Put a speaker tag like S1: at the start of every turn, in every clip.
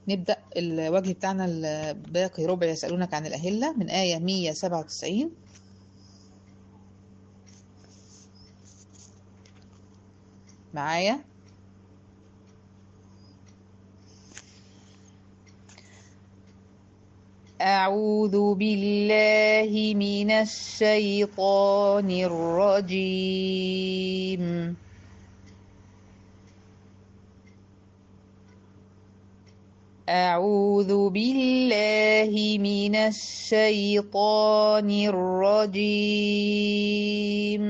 S1: نبدأ الوجه بتاعنا الباقي ربع يسألونك عن الأهلة من آية 197 معايا أعوذ بالله من الشيطان الرجيم أعوذ بالله من الشيطان الرجيم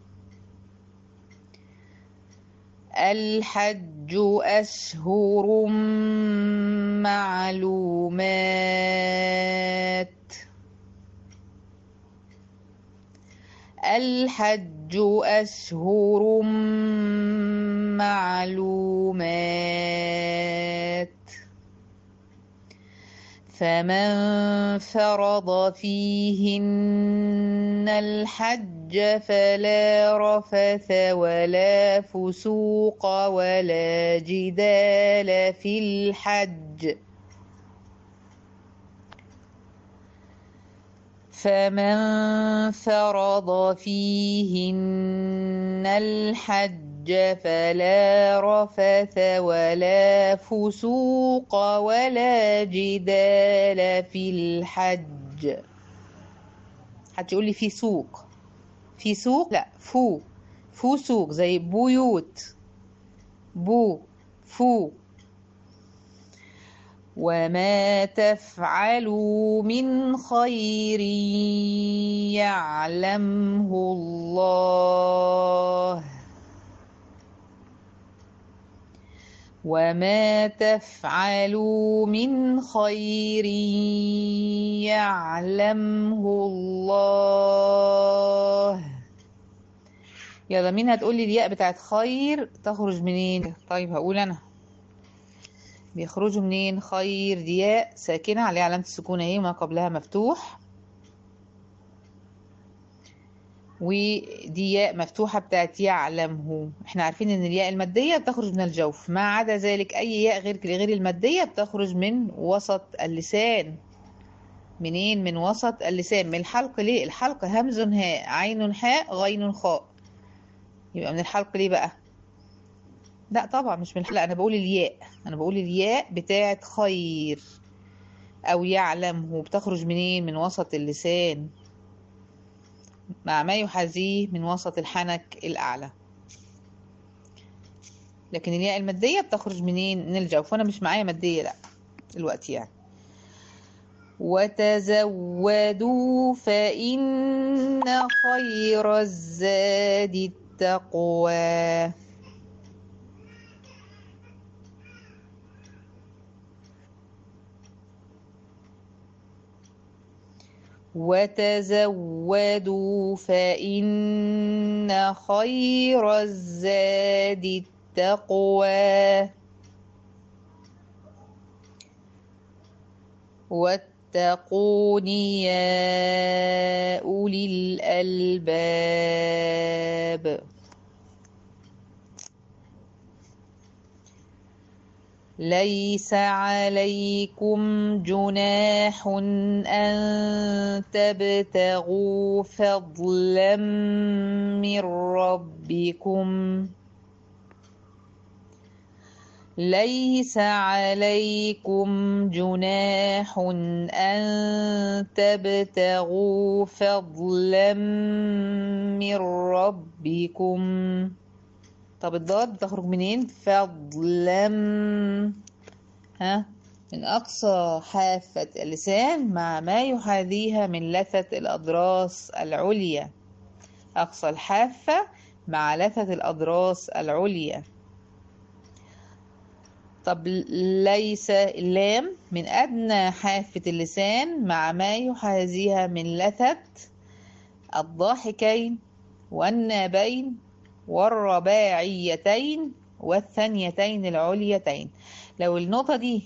S1: الحج أشهر معلومات الحج أشهر معلومات فمن فرض فيهن الحج فلا رفث ولا فسوق ولا جدال في الحج فمن فرض فيهن الحج فلا رفث ولا فسوق ولا جدال في الحج حد يقول لي في سوق في سوق لا فو فو سوق زي بيوت بو فو وما تفعلوا من خير يعلمه الله وما تفعلوا من خير يعلمه الله يلا مين هتقولي الياء بتاعت خير تخرج منين طيب هقول انا بيخرجوا منين خير دي ياء ساكنة عليها علامة السكون اهي وما قبلها مفتوح ودي ياء مفتوحة بتاعت يعلمه احنا عارفين ان الياء المادية بتخرج من الجوف ما عدا ذلك اي ياء غير غير المادية بتخرج من وسط اللسان منين من وسط اللسان من الحلق ليه الحلق همز هاء عين حاء غين خاء يبقى من الحلق ليه بقى لا طبعا مش من الحلق انا بقول الياء انا بقول الياء بتاعت خير او يعلمه بتخرج منين من وسط اللسان مع ما يحاذيه من وسط الحنك الأعلى لكن الياء المادية بتخرج منين من الجوف وأنا مش معايا مادية لأ دلوقتي يعني وتزودوا فإن خير الزاد التقوى وتزودوا فإن خير الزاد التقوى واتقون يا أولي الألباب ليس عليكم جناح أن تبتغوا فضلا من ربكم ليس عليكم جناح أن تبتغوا فضلا من ربكم طب الضاد بتخرج منين فضلا ها من أقصى حافة اللسان مع ما يحاذيها من لثة الأضراس العليا أقصى الحافة مع لثة الأضراس العليا طب ليس اللام من أدنى حافة اللسان مع ما يحاذيها من لثة الضاحكين والنابين والرباعيتين والثانيتين العليتين لو النقطة دي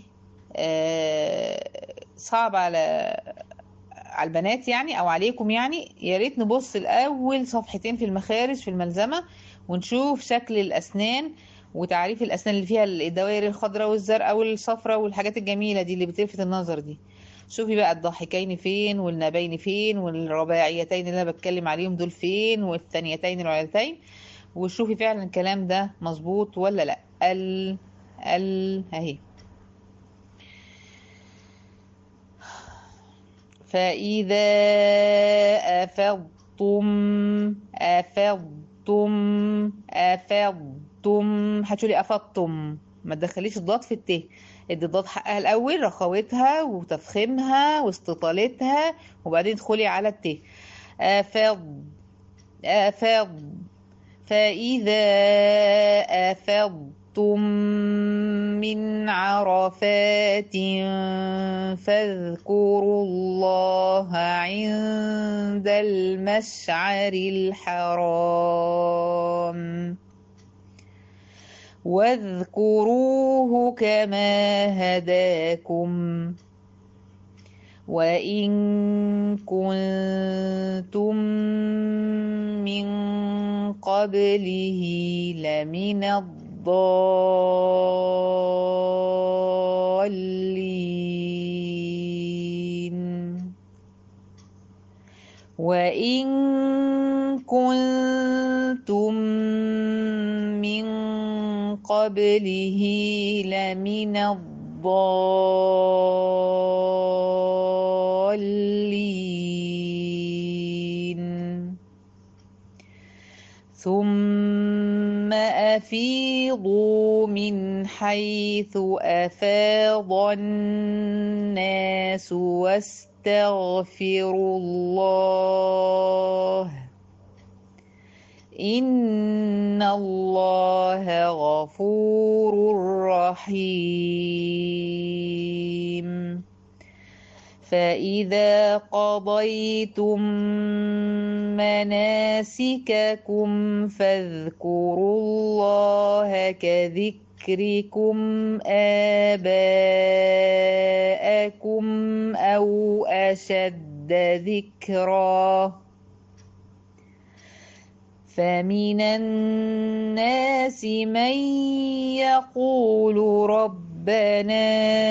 S1: صعبة على على البنات يعني او عليكم يعني يا ريت نبص الاول صفحتين في المخارج في الملزمة ونشوف شكل الاسنان وتعريف الأسنان اللي فيها الدوائر الخضراء والزرقاء والصفراء والحاجات الجميلة دي اللي بتلفت النظر دي شوفي بقى الضاحكين فين والنبين فين والرباعيتين اللي انا بتكلم عليهم دول فين والثانيتين العليتين وشوفي فعلا الكلام ده مظبوط ولا لا ال ال اهي فإذا أفضتم أفضتم أفضتم هتقولي أفضتم ما تدخليش الضاد في الت ادي الضاد حقها الأول رخاوتها وتفخيمها واستطالتها وبعدين ادخلي على الت أفض أفض فإذا أفضتم من عرفات فاذكروا الله عند المشعر الحرام واذكروه كما هداكم وإن كنتم من قبله لمن الضالين وإن كنتم من قبله لمن الضالين ثم أفيضوا من حيث أفاض الناس واستغفروا الله إن الله غفور رحيم فإذا قضيتم مناسككم فاذكروا الله كذكركم آباءكم أو أشد ذكرًا فمن الناس من يقول ربنا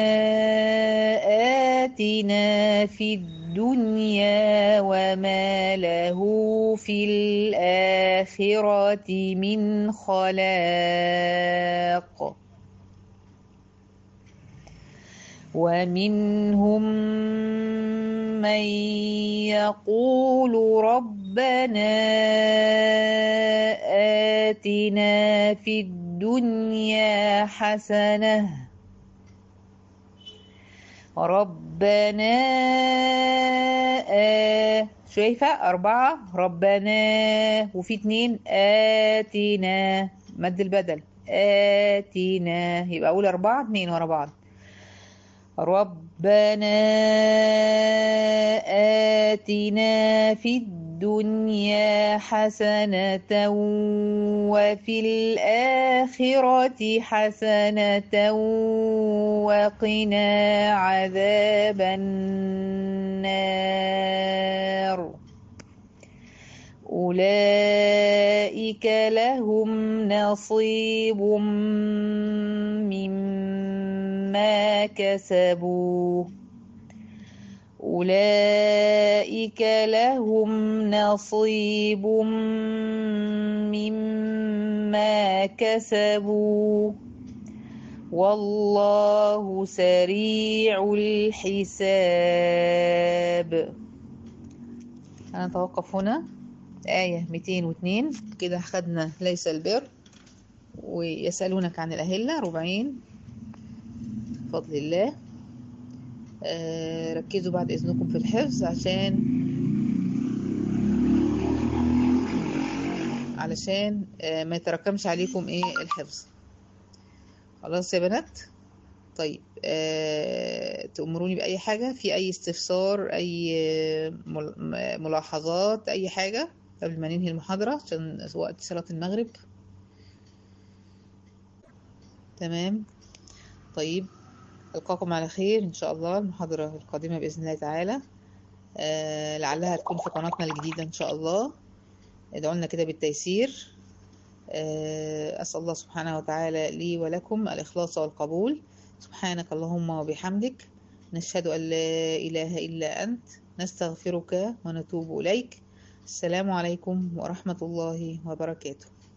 S1: آتنا في الدنيا وما له في الآخرة من خلاق ومنهم من يقول ربنا آتنا في الدنيا حسنة ربنا آه شايفة أربعة ربنا وفي اتنين آتنا مد البدل آتنا يبقى أقول أربعة اتنين ورا بعض ربنا آتنا في الدنيا حسنة وفي الآخرة حسنة وقنا عذاب النار أولئك لهم نصيب مما كسبوا أولئك لهم نصيب مما كسبوا والله سريع الحساب هنتوقف هنا آية 202 كده خدنا ليس البر ويسألونك عن الأهلة ربعين بفضل الله آه ركزوا بعد إذنكم في الحفظ عشان علشان آه ما يتراكمش عليكم ايه الحفظ خلاص يا بنات طيب آه، تأمروني بأي حاجة في أي استفسار أي مل- ملاحظات أي حاجة قبل ما ننهي المحاضرة عشان وقت صلاة المغرب تمام طيب ألقاكم على خير إن شاء الله المحاضرة القادمة بإذن الله تعالى آه، لعلها تكون في قناتنا الجديدة إن شاء الله ادعوا لنا كده بالتيسير آه، أسأل الله سبحانه وتعالى لي ولكم الإخلاص والقبول سبحانك اللهم وبحمدك نشهد أن لا إله إلا أنت نستغفرك ونتوب إليك السلام عليكم ورحمة الله وبركاته